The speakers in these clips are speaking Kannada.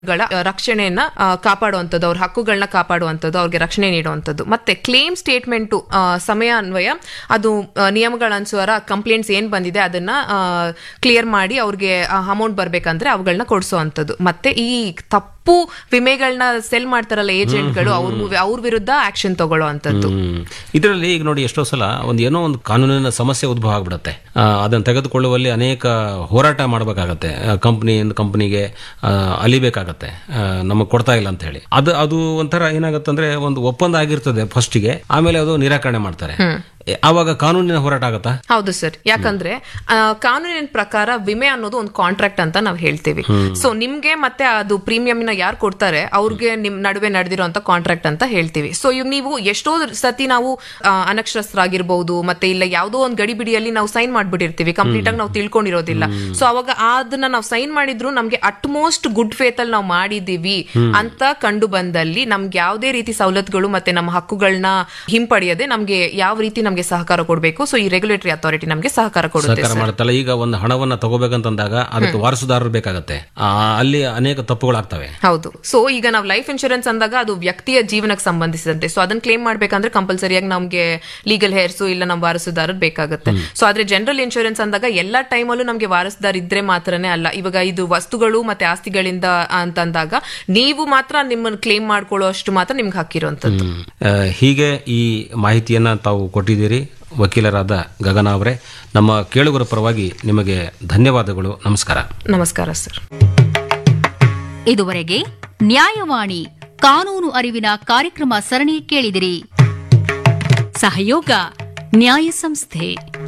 ಗಳ ರಕ್ಷಣೆಯನ್ನ ಆ, ಕಾಪಾಡುವಂಥದ್ದು ಅವ್ರ ಹಕ್ಕುಗಳನ್ನ ಕಾಪಾಡುವಂಥದ್ದು ಅವ್ರಿಗೆ ರಕ್ಷಣೆ ನೀಡುವಂಥದ್ದು ಮತ್ತೆ ಕ್ಲೇಮ್ ಸ್ಟೇಟ್ಮೆಂಟು ಸಮಯ ಅನ್ವಯ ಅದು ಆ, ನಿಯಮಗಳ ಅನುಸಾರ ಕಂಪ್ಲೇಂಟ್ಸ್ ಏನ್ ಬಂದಿದೆ ಅದನ್ನ ಕ್ಲಿಯರ್ ಮಾಡಿ ಅವ್ರಿಗೆ ಅಮೌಂಟ್ ಬರ್ಬೇಕಂದ್ರೆ ಅವುಗಳನ್ನ ಕೊಡಿಸುವಂಥದ್ದು ಮತ್ತೆ ಈ ತಪ್ಪು ವಿಮೆಗಳನ್ನ ಸೆಲ್ ಮಾಡ್ತಾರಲ್ಲ ಏಜೆಂಟ್ಗಳು ಅವ್ರ ಅವ್ರ ವಿರುದ್ಧ ಆಕ್ಷನ್ ತಗೊಳ್ಳುವಂಥದ್ದು ಇದರಲ್ಲಿ ಈಗ ನೋಡಿ ಎಷ್ಟೋ ಸಲ ಒಂದು ಏನೋ ಒಂದು ಕಾನೂನಿನ ಸಮಸ್ಯೆ ಉದ್ಭವ ಆಗ್ಬಿಡುತ್ತೆ ಆ, ಅದನ್ನು ತೆಗೆದುಕೊಳ್ಳುವಲ್ಲಿ ಅನೇಕ ಹೋರಾಟ ಮಾಡಬೇಕಾಗತ್ತೆ ಕಂಪ್ನಿಯಿಂದ ಕಂಪ್ನಿಗೆ ಅಲಿಬೇಕಾಗತ್ತೆ ನಮಗೆ ಕೊಡ್ತಾ ಇಲ್ಲ ಅಂತ ಹೇಳಿ ಅದು ಅದು ಒಂಥರ ಏನಾಗತ್ತಂದ್ರೆ ಒಂದು ಒಪ್ಪಂದ ಆಗಿರ್ತದೆ ಫಸ್ಟಿಗೆ ಆಮೇಲೆ ಅದು ನಿರಾಕರಣೆ ಮಾಡ್ತಾರೆ ಎ, ಆವಾಗ ಕಾನೂನಿನ ಹೋರಾಟ ಆಗತ್ತಾ ಹೌದು ಸರ್ ಯಾಕಂದ್ರೆ ಆ, ಕಾನೂನಿನ ಪ್ರಕಾರ ವಿಮೆ ಅನ್ನೋದು ಒಂದು ಕಾಂಟ್ರಾಕ್ಟ್ ಅಂತ ನಾವು ಹೇಳ್ತೀವಿ ಸೊ ನಿಮ್ಗೆ ಮತ್ತೆ ಅದು ಪ್ರೀಮಿಯಂ ನ ಯಾರು ಕೊಡ್ತಾರೆ ಅವ್ರಿಗೆ ನಿಮ್ ನಡುವೆ ನಡೆದಿರುವಂತ ಕಾಂಟ್ರಾಕ್ಟ್ ಅಂತ ಹೇಳ್ತೀವಿ ಸೊ ಇವ್ ನೀವು ಎಷ್ಟೋ ಸತಿ ನಾವು ಆ, ಅನಕ್ಷರಸ್ಥರಾಗಿರ್ಬಹುದು ಮತ್ತೆ ಇಲ್ಲ ಯಾವುದೋ ಒಂದು ಗಡಿಬಿಡಿಯಲ್ಲಿ ನಾವು ಸೈನ್ ಮಾಡ್ಬಿಟ್ಟಿರ್ತೀವಿ ಕಂಪ್ಲೀಟ್ ಆಗಿ ನಾವು ತಿಳ್ಕೊಂಡಿರೋದಿಲ್ಲ ಸೊ ಅವಾಗ ಅದನ್ನ ನಾವು ಸೈನ್ ಮಾಡಿದ್ರು ನಮ್ಗೆ ಅಟ್ಮೋಸ್ಟ್ ಗುಡ್ ಫೇತ್ ಅಲ್ಲಿ ನಾವು ಮಾಡಿದೀವಿ ಅಂತ ಕಂಡು ಬಂದಲ್ಲಿ ನಮ್ಗೆ ಯಾವುದೇ ರೀತಿ ಸವಲತ್ತುಗಳು ಮತ್ತೆ ನಮ್ಮ ಹಕ್ಕುಗಳನ್ನ ಹಿಂಪಡೆಯದೆ ನಮ್ಗೆ ಯಾವ ರೀತಿ ನಮ್ಗೆ ಸಹಕಾರ ಕೊಡಬೇಕು ಸೊ ಈ ರೆಗ್ಯುಲೇಟರಿ ಅಥಾರಿಟಿ ನಮ್ಗೆ ಸಹಕಾರ ಕೊಡುತ್ತೆ ಸಹಕಾರ ಮಾಡುತ್ತಲ್ಲ ಈಗ ಒಂದು ಹಣವನ್ನ ತಗೋಬೇಕಂತಂದಾಗ ಅದಕ್ಕೆ ವಾರಸುದಾರರು ಬೇಕಾಗತ್ತೆ ಆ, ಅಲ್ಲಿ ಅನೇಕ ತಪ್ಪುಗಳಾಗ್ತವೆ ಹೌದು ಸೊ ಈಗ ನಾವು ಲೈಫ್ ಇನ್ಶೂರೆನ್ಸ್ ಅಂದಾಗ ಅದು ವ್ಯಕ್ತಿಯ ಜೀವನಕ್ಕೆ ಸಂಬಂಧಿಸಿದಂತೆ ಸೊ ಅದನ್ನ ಕ್ಲೇಮ್ ಮಾಡ್ಬೇಕಂದ್ರೆ ಕಂಪಲ್ಸರಿಯಾಗಿ ನಮ್ಗೆ ಲೀಗಲ್ ಹೇರ್ಸು ಇಲ್ಲ ನಮ್ಮ ವಾರಸುದಾರರು ಬೇಕಾಗುತ್ತೆ ಸೊ ಆದ್ರೆ ಜನರಲ್ ಇನ್ಶೂರೆನ್ಸ್ ಅಂದಾಗ ಎಲ್ಲಾ ಟೈಮಲ್ಲೂ ನಮ್ಗೆ ವಾರಸುದಾರ ಇದ್ರೆ ಮಾತ್ರನೇ ಅಲ್ಲ ಇವಾಗ ಇದು ವಸ್ತುಗಳು ಮತ್ತೆ ಆಸ್ತಿಗಳಿಂದ ಅಂತಂದಾಗ ನೀವು ಮಾತ್ರ ನಿಮ್ಮನ್ನ ಕ್ಲೇಮ್ ಮಾಡ್ಕೊಳ್ಳೋ ಅಷ್ಟು ಮಾತ್ರ ನಿಮ್ಗೆ ಹಾಕಿರುವಂತದ್ದು ಆ, ಹೀಗೆ ಈ ಮಾಹಿತಿಯನ್ನ ತಾವು ಕೊಟ್ಟಿದ್ದೀರಿ ವಕೀಲರಾದ ಗಗನ ಅವರೇ ನಮ್ಮ ಕೇಳುಗರ ಪರವಾಗಿ ನಿಮಗೆ ಧನ್ಯವಾದಗಳು ನಮಸ್ಕಾರ ನಮಸ್ಕಾರ ಸರ್ ಇದುವರೆಗೆ ನ್ಯಾಯವಾಣಿ ಕಾನೂನು ಅರಿವಿನ ಕಾರ್ಯಕ್ರಮ ಸರಣಿ ಕೇಳಿದಿರಿ ಸಹಯೋಗ ನ್ಯಾಯ ಸಂಸ್ಥೆ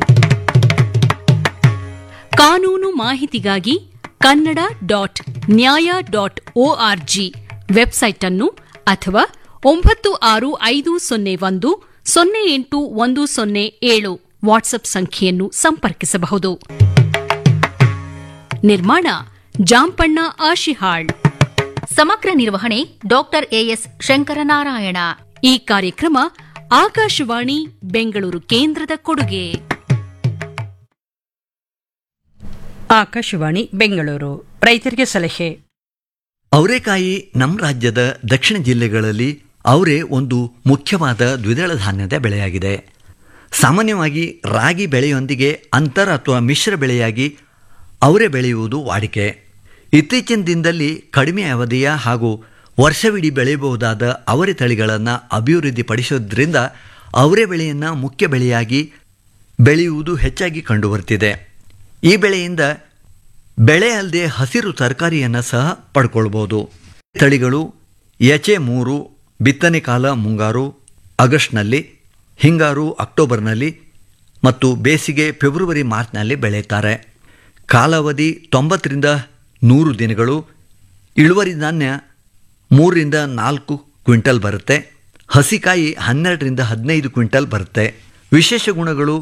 ಕಾನೂನು ಮಾಹಿತಿಗಾಗಿ Kannada dot Nyaya dot ORG website ಅನ್ನು ಅಥವಾ ಒಂಬತ್ತು ಆರು ಐದು ಸೊನ್ನೆ ಒಂದು ಸೊನ್ನೆ ಎಂಟು ಒಂದು ಸೊನ್ನೆ ಏಳು ವಾಟ್ಸ್ಆಪ್ ಸಂಖ್ಯೆಯನ್ನು ಸಂಪರ್ಕಿಸಬಹುದು ನಿರ್ಮಾಣ ಜಾಂಪಣ್ಣ ಆಶಿಹಾಳ್ ಸಮಗ್ರ ನಿರ್ವಹಣೆ ಡಾಕ್ಟರ್ ಎಎಸ್ ಶಂಕರನಾರಾಯಣ ಈ ಕಾರ್ಯಕ್ರಮ ಆಕಾಶವಾಣಿ ಬೆಂಗಳೂರು ಕೇಂದ್ರದ ಕೊಡುಗೆ ಆಕಾಶವಾಣಿ ಬೆಂಗಳೂರು ರೈತರಿಗೆ ಸಲಹೆ ಅವರೆಕಾಯಿ ನಮ್ಮ ರಾಜ್ಯದ ದಕ್ಷಿಣ ಜಿಲ್ಲೆಗಳಲ್ಲಿ ಅವರೇ ಒಂದು ಮುಖ್ಯವಾದ ದ್ವಿದಳ ಧಾನ್ಯದ ಬೆಳೆಯಾಗಿದೆ ಸಾಮಾನ್ಯವಾಗಿ ರಾಗಿ ಬೆಳೆಯೊಂದಿಗೆ ಅಂತರ ಅಥವಾ ಮಿಶ್ರ ಬೆಳೆಯಾಗಿ ಅವರೇ ಬೆಳೆಯುವುದು ವಾಡಿಕೆ ಇತ್ತೀಚಿನ ದಿನದಲ್ಲಿ ಕಡಿಮೆ ಅವಧಿಯ ಹಾಗೂ ವರ್ಷವಿಡೀ ಬೆಳೆಯಬಹುದಾದ ಅವರೆ ತಳಿಗಳನ್ನು ಅಭಿವೃದ್ಧಿಪಡಿಸೋದ್ರಿಂದ ಅವರೆ ಬೆಳೆಯನ್ನು ಮುಖ್ಯ ಬೆಳೆಯಾಗಿ ಬೆಳೆಯುವುದು ಹೆಚ್ಚಾಗಿ ಕಂಡುಬರ್ತಿದೆ ಈ ಬೆಳೆಯಿಂದ ಬೆಳೆ ಅಲ್ಲದೆ ಹಸಿರು ತರಕಾರಿಯನ್ನು ಸಹ ಪಡ್ಕೊಳ್ಬೋದು ತಳಿಗಳು ಎಚೆ ಮೂರು ಬಿತ್ತನೆ ಕಾಲ ಮುಂಗಾರು ಆಗಸ್ಟ್ನಲ್ಲಿ ಹಿಂಗಾರು ಅಕ್ಟೋಬರ್ನಲ್ಲಿ ಮತ್ತು ಬೇಸಿಗೆ ಫೆಬ್ರವರಿ ಮಾರ್ಚ್ನಲ್ಲಿ ಬೆಳೆಯುತ್ತಾರೆ ಕಾಲಾವಧಿ ತೊಂಬತ್ತರಿಂದ ನೂರು ದಿನಗಳು ಇಳುವರಿ ಧಾನ್ಯ ಮೂರರಿಂದ ನಾಲ್ಕು ಕ್ವಿಂಟಲ್ ಬರುತ್ತೆ ಹಸಿಕಾಯಿ ಹನ್ನೆರಡರಿಂದ ಹದಿನೈದು ಕ್ವಿಂಟಲ್ ಬರುತ್ತೆ ವಿಶೇಷ ಗುಣಗಳು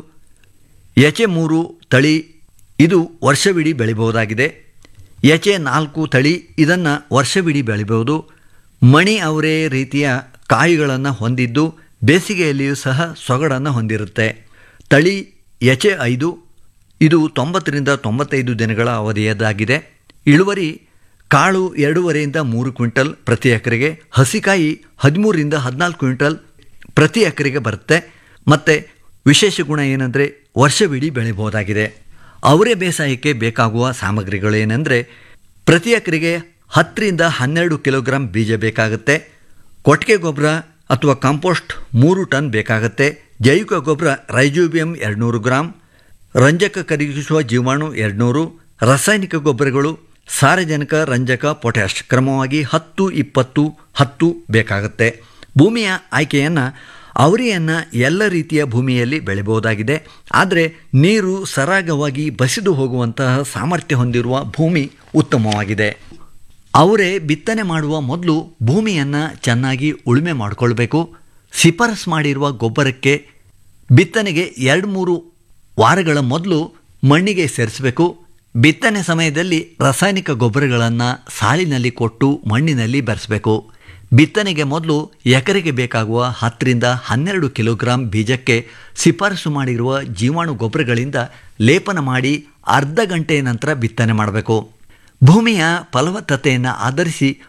ಎಚೆ ಮೂರು ತಳಿ ಇದು ವರ್ಷವಿಡೀ ಬೆಳಿಬಹುದಾಗಿದೆ ಎಚೆ ನಾಲ್ಕು ತಳಿ ಇದನ್ನು ವರ್ಷವಿಡೀ ಬೆಳಿಬಹುದು ಮಣಿ ಅವರೇ ರೀತಿಯ ಕಾಯಿಗಳನ್ನು ಹೊಂದಿದ್ದು ಬೇಸಿಗೆಯಲ್ಲಿಯೂ ಸಹ ಸೊಗಡನ್ನು ಹೊಂದಿರುತ್ತೆ ತಳಿ ಎಚೆ ಐದು ಇದು ತೊಂಬತ್ತರಿಂದ ತೊಂಬತ್ತೈದು ದಿನಗಳ ಅವಧಿಯದಾಗಿದೆ ಇಳುವರಿ ಕಾಳು ಎರಡೂವರೆಯಿಂದ ಮೂರು ಕ್ವಿಂಟಲ್ ಪ್ರತಿ ಎಕರೆಗೆ ಹಸಿಕಾಯಿ ಹದಿಮೂರರಿಂದ ಹದಿನಾಲ್ಕು ಕ್ವಿಂಟಲ್ ಪ್ರತಿ ಎಕರೆಗೆ ಬರುತ್ತೆ ಮತ್ತು ವಿಶೇಷ ಗುಣ ಏನಂದರೆ ವರ್ಷವಿಡೀ ಬೆಳಿಬಹುದಾಗಿದೆ ಅವರೇ ಬೇಸಾಯಕ್ಕೆ ಬೇಕಾಗುವ ಸಾಮಗ್ರಿಗಳೇನೆಂದರೆ ಪ್ರತಿ ಎಕರೆಗೆ ಹತ್ತರಿಂದ ಹನ್ನೆರಡು ಕಿಲೋಗ್ರಾಂ ಬೀಜ ಬೇಕಾಗುತ್ತೆ ಕೊಟ್ಟಿಗೆ ಗೊಬ್ಬರ ಅಥವಾ ಕಾಂಪೋಸ್ಟ್ ಮೂರು ಟನ್ ಬೇಕಾಗುತ್ತೆ ಜೈವಿಕ ಗೊಬ್ಬರ ರೈಜೋಬಿಯಂ ಎರಡುನೂರು ಗ್ರಾಂ ರಂಜಕ ಕರಗಿಸುವ ಜೀವಾಣು ಎರಡುನೂರು ರಾಸಾಯನಿಕ ಗೊಬ್ಬರಗಳು ಸಾರಜನಕ ರಂಜಕ ಪೊಟ್ಯಾಶ್ ಕ್ರಮವಾಗಿ ಹತ್ತು ಇಪ್ಪತ್ತು ಹತ್ತು ಬೇಕಾಗುತ್ತೆ ಭೂಮಿಯ ಆಯ್ಕೆಯನ್ನು ಅವರಿಯನ್ನು ಎಲ್ಲ ರೀತಿಯ ಭೂಮಿಯಲ್ಲಿ ಬೆಳೆಯಬಹುದಾಗಿದೆ ಆದರೆ ನೀರು ಸರಾಗವಾಗಿ ಬಸಿದು ಹೋಗುವಂತಹ ಸಾಮರ್ಥ್ಯ ಹೊಂದಿರುವ ಭೂಮಿ ಉತ್ತಮವಾಗಿದೆ ಅವರೇ ಬಿತ್ತನೆ ಮಾಡುವ ಮೊದಲು ಭೂಮಿಯನ್ನು ಚೆನ್ನಾಗಿ ಉಳುಮೆ ಮಾಡಿಕೊಳ್ಬೇಕು ಶಿಫಾರಸ್ ಮಾಡಿರುವ ಗೊಬ್ಬರಕ್ಕೆ ಬಿತ್ತನೆಗೆ ಎರಡು ಮೂರು ವಾರಗಳ ಮೊದಲು ಮಣ್ಣಿಗೆ ಸೇರಿಸಬೇಕು ಬಿತ್ತನೆ ಸಮಯದಲ್ಲಿ ರಾಸಾಯನಿಕ ಗೊಬ್ಬರಗಳನ್ನು ಸಾಲಿನಲ್ಲಿ ಕೊಟ್ಟು ಮಣ್ಣಿನಲ್ಲಿ ಬೆರೆಸಬೇಕು ಬಿತ್ತನೆಗೆ ಮೊದಲು ಎಕರೆಗೆ ಬೇಕಾಗುವ ಹತ್ತರಿಂದ ಹನ್ನೆರಡು ಕಿಲೋಗ್ರಾಂ ಬೀಜಕ್ಕೆ ಶಿಫಾರಸು ಮಾಡಿರುವ ಜೀವಾಣು ಗೊಬ್ಬರಗಳಿಂದ ಲೇಪನ ಮಾಡಿ ಅರ್ಧ ಗಂಟೆಯ ನಂತರ ಬಿತ್ತನೆ ಮಾಡಬೇಕು ಭೂಮಿಯ ಫಲವತ್ತತೆಯನ್ನು ಆಧರಿಸಿ